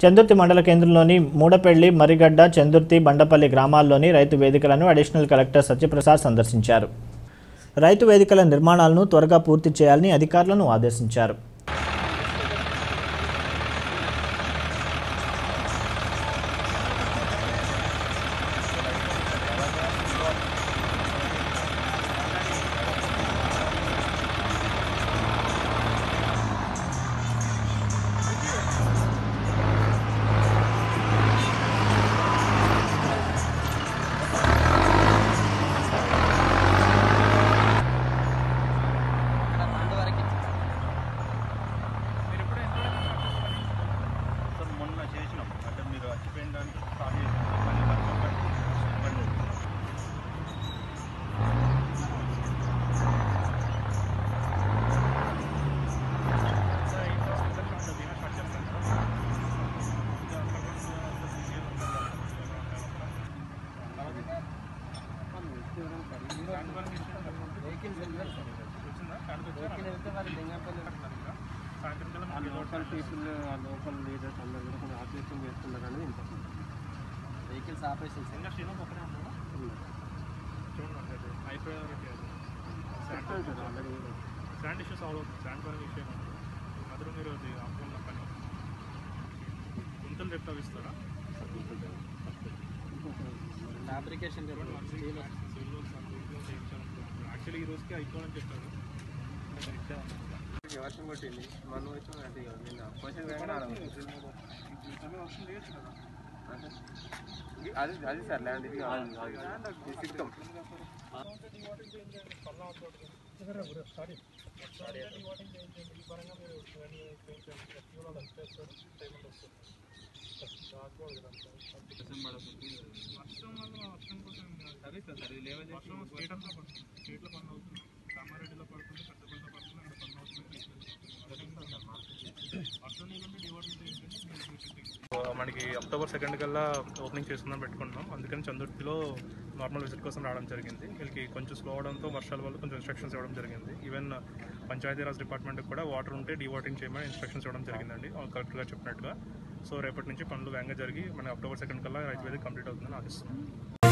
చందుర్తి మండల కేంద్రంలోని మూడపెళ్లి మరిగడ్డ చందుర్తి బండపల్లి గ్రామాల్లోని రైతు వేదికలను అడిషనల్ కలెక్టర్ సత్యప్రసాద్ సందర్శించారు రైతు వేదికల నిర్మాణాలను త్వరగా పూర్తి చేయాలని అధికారులను ఆదేశించారు సార్ మొన్న చేసినాం అంటే మీరు చచ్చిపోయడానికి స్టార్ట్ చేసినాం మళ్ళీ వర్షం పడి ఇబ్బంది అయింది. లోకల్ పీపుల్ లోకల్ లీడర్స్ అందరూ కూడా కొంచెం ఆపరేషన్ చేస్తున్నారు అనేది important vehicles operation already sand issue solve అవుతుంది శాండ్ పరంగా ఇష్యూ ఏమన్నా మాత్రం మీరు అది ఆపుకున్న పని గుంతలు రేపు తవ్విస్తారా ఫ్యాబ్రికేషన్ యాక్చువల్లీ ఈ రోజుకి అయిపోవాలని చెప్పారు వర్షం కొట్టింది మనం వచ్చి అంటే ఇక నిన్న క్వశ్చన్ అది అది సార్ ల్యాండ్ ఇది కాదు, కాదు. ఇది సిస్టమ్ వర్షం వల్ల వర్షం కోసం సరే సార్ సరే లేవల్ వర్షం స్టేట్ అంతా పడుతుంది స్టేట్లో పని అవుతుంది కామారెడ్డిలో పడుతుంది పెద్దపల్లిలో పడుతుంది అక్కడ పని అవుతుంది వర్షం నీళ్ళంటే డివార్మింగ్ మనకి అక్టోబర్ సెకండ్ కల్లా ఓపెనింగ్ చేసుకుందాం పెట్టుకుంటున్నాం అందుకని చందుర్తిలో నార్మల్ విజిట్ కోసం రావడం జరిగింది వీళ్ళకి కొంచెం స్లో అవడంతో వర్షాల వల్ల కొంచెం ఇన్స్ట్రక్షన్స్ ఇవ్వడం జరిగింది ఈవెన్ పంచాయతీరాజ్ డిపార్ట్మెంట్కి కూడా వాటర్ ఉంటే డీవాటరింగ్ చేయమని ఇన్స్ట్రక్షన్స్ ఇవ్వడం జరిగిందండి కరెక్ట్గా చెప్పినట్టుగా సో రేపటి నుంచి పనులు వేగంగా జరిగి మన అక్టోబర్ సెకండ్ కల్లా రైతు వేదిక కంప్లీట్ అవుతుందని ఆశిస్తున్నాం